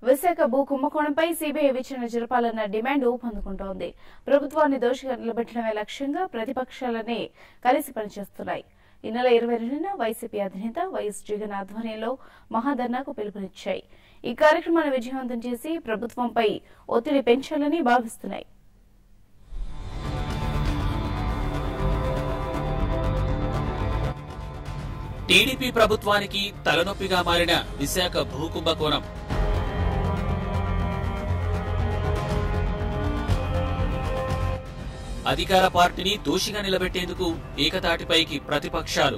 విశాఖ భూ కుంభకోణంపై సీబీఐ విచారణ జరపాలన్న డిమాండ్ ఊపందుకుంటోంది ప్రభుత్వాన్ని దోషిగా నిలబెట్టడమే లక్ష్యంగా ప్రతిపక్షాలనే కలిసి పనిచేస్తున్నాయి ఈ నెల ఇరవై రెండున వైసీపీ అధినేత వైఎస్ జగన్ ఆధ్వర్యంలో మహాధర్నాకు పిలుపునిచ్చాయి ఈ కార్యక్రమాన్ని విజయవంతం చేసి ప్రభుత్వంపై ఒత్తిడి పెంచాలని భావిస్తున్నాయి టీడీపీ ప్రభుత్వానికి తలనొప్పిగా మారిన విశాఖ భూ కుంభకోణం అధికార పార్టీని దోషిగా నిలబెట్టేందుకు ఏకతాటిపైకి ప్రతిపక్షాలు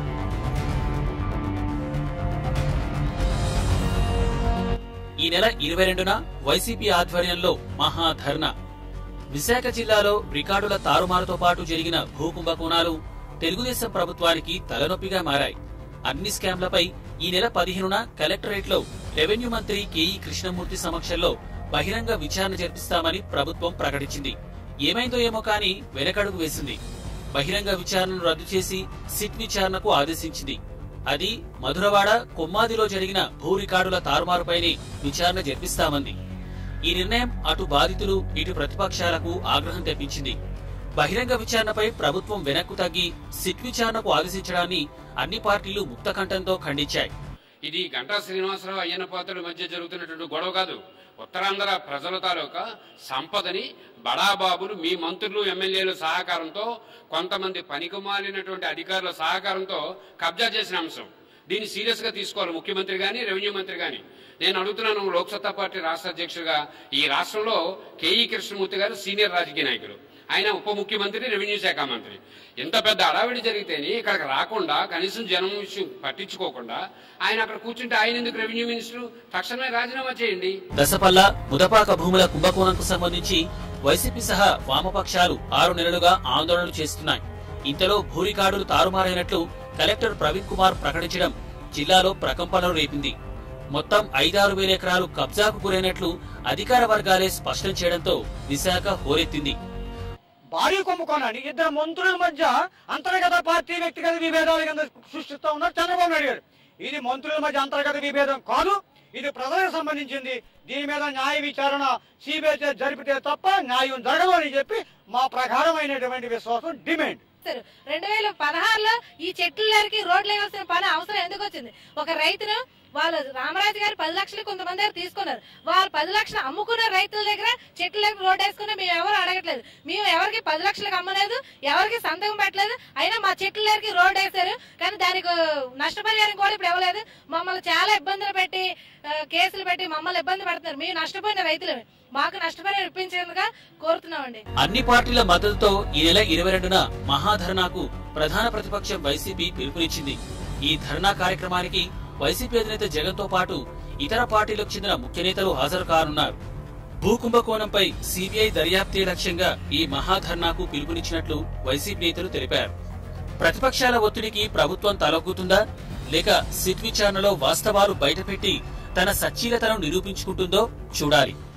ఈ నెల ఇరవై రెండున వైసీపీ ఆధ్వర్యంలో మహాధర్నా విశాఖ జిల్లాలో రికార్డుల తారుమారుతో పాటు జరిగిన భూ కుంభకోణాలు తెలుగుదేశం ప్రభుత్వానికి తలనొప్పిగా మారాయి అన్ని స్కామ్లపై ఈ నెల పదిహేనున కలెక్టరేట్ లో రెవెన్యూ మంత్రి కేఈ కృష్ణమూర్తి సమక్షంలో బహిరంగ విచారణ జరిపిస్తామని ప్రభుత్వం ప్రకటించింది ఏమైందో ఏమో కానీ వెనకడుగు వేసింది బహిరంగ విచారణను రద్దు చేసి సిట్ విచారణకు ఆదేశించింది అది మధురవాడ కొమ్మాదిలో జరిగిన భూ రికార్డుల తారుమారుపైనే విచారణ జరిపిస్తామంది ఈ నిర్ణయం అటు బాధితులు ఇటు ప్రతిపక్షాలకు ఆగ్రహం తెప్పించింది బహిరంగ విచారణపై ప్రభుత్వం వెనక్కు తగ్గి సిట్ విచారణకు ఆదేశించడాన్ని అన్ని పార్టీలు ముక్తకంఠంతో ఖండించాయి ఇది గంటా శ్రీనివాసరావు అయ్యన్న పాత్రుల మధ్య జరుగుతున్నటువంటి గొడవ కాదు ఉత్తరాంధ్ర ప్రజల తాలూకా సంపదని బడాబాబులు మీ మంత్రులు ఎమ్మెల్యేల సహకారంతో కొంతమంది పనికిమాలినటువంటి అధికారుల సహకారంతో కబ్జా చేసిన అంశం దీన్ని సీరియస్ గా తీసుకోవాలి ముఖ్యమంత్రి గాని రెవెన్యూ మంత్రి గాని నేను అడుగుతున్నాను లోక్సత్తా పార్టీ రాష్ట్ర అధ్యక్షుడిగా ఈ రాష్ట్రంలో కేఈ కృష్ణమూర్తి గారు సీనియర్ రాజకీయ నాయకులు ఆయన ఉప ముఖ్యమంత్రి రెవెన్యూ శాఖ మంత్రి ఎంత పెద్ద అడావిడి జరిగితేనే ఇక్కడికి రాకుండా కనీసం జనం విషయం పట్టించుకోకుండా ఆయన అక్కడ కూర్చుంటే ఆయన ఎందుకు రెవెన్యూ మినిస్టర్ తక్షణమే రాజీనామా చేయండి దశపల్ల ముదపాక భూముల కుంభకోణంకు సంబంధించి వైసీపీ సహా వామపక్షాలు ఆరు నెలలుగా ఆందోళనలు చేస్తున్నాయి ఇంతలో భూ రికార్డులు తారుమారైనట్లు కలెక్టర్ ప్రవీణ్ కుమార్ ప్రకటించడం జిల్లాలో ప్రకంపనలు రేపింది మొత్తం ఐదారు వేల ఎకరాలు కబ్జాకు గురైనట్లు అధికార వర్గాలే స్పష్టం చేయడంతో విశాఖ హోరెత్తింది భారీ కుంభకోణాన్ని ఇద్దరు మంత్రుల మధ్య అంతర్గత పార్టీ వ్యక్తిగత విభేదాల కింద సృష్టిస్తూ ఉన్నారు చంద్రబాబు నాయుడు గారు ఇది మంత్రుల మధ్య అంతర్గత విభేదం కాదు ఇది ప్రజలకు సంబంధించింది దీని మీద న్యాయ విచారణ సిబిఐ జరిపితే తప్ప న్యాయం జరగదు అని చెప్పి మా ప్రకారమైనటువంటి విశ్వాసం డిమాండ్ చేశారు రెండు వేల పదహారులో ఈ చెట్లు నరికి రోడ్లు వేయాల్సిన పని అవసరం ఎందుకు వచ్చింది ఒక రైతును వాళ్ళు రామరాజు గారు పది లక్షలు కొంతమంది దగ్గర తీసుకున్నారు వాళ్ళు పది లక్షలు అమ్ముకున్న రైతుల దగ్గర చెట్ల దగ్గర రోడ్ వేసుకుని మేము ఎవరు అడగట్లేదు మేము ఎవరికి పది లక్షలకు అమ్మలేదు ఎవరికి సంతకం పెట్టలేదు అయినా మా చెట్ల దగ్గరికి రోడ్ వేశారు కానీ దానికి నష్టపరిహారం కూడా ఇప్పుడు ఇవ్వలేదు మమ్మల్ని చాలా ఇబ్బందులు పెట్టి ఆ, కేసులు పెట్టి మమ్మల్ని ఇబ్బంది పెడుతున్నారు మేము నష్టపోయిన రైతులమే మాకు నష్టపరిహారం ఇప్పించేందుగా కోరుతున్నామండి అన్ని పార్టీల మద్దతుతో ఈ నెల ఇరవై రెండున మహాధర్నాకు ప్రధాన ప్రతిపక్షం వైసీపీ పిలుపునిచ్చింది ఈ ధర్నా కార్యక్రమానికి వైసీపీ అధినేత జగన్ తో పాటు ఇతర పార్టీలకు చెందిన ముఖ్య నేతలు హాజరు కానున్నారు భూ కుంభకోణంపై సిబిఐ దర్యాప్తే లక్ష్యంగా ఈ మహాధర్నాకు పిలుపునిచ్చినట్లు వైసీపీ నేతలు తెలిపారు ప్రతిపక్షాల ఒత్తిడికి ప్రభుత్వం తలొగ్గుతుందా లేక సిట్ విచారణలో వాస్తవాలు బయటపెట్టి తన సచ్చీలతను నిరూపించుకుంటుందో చూడాలి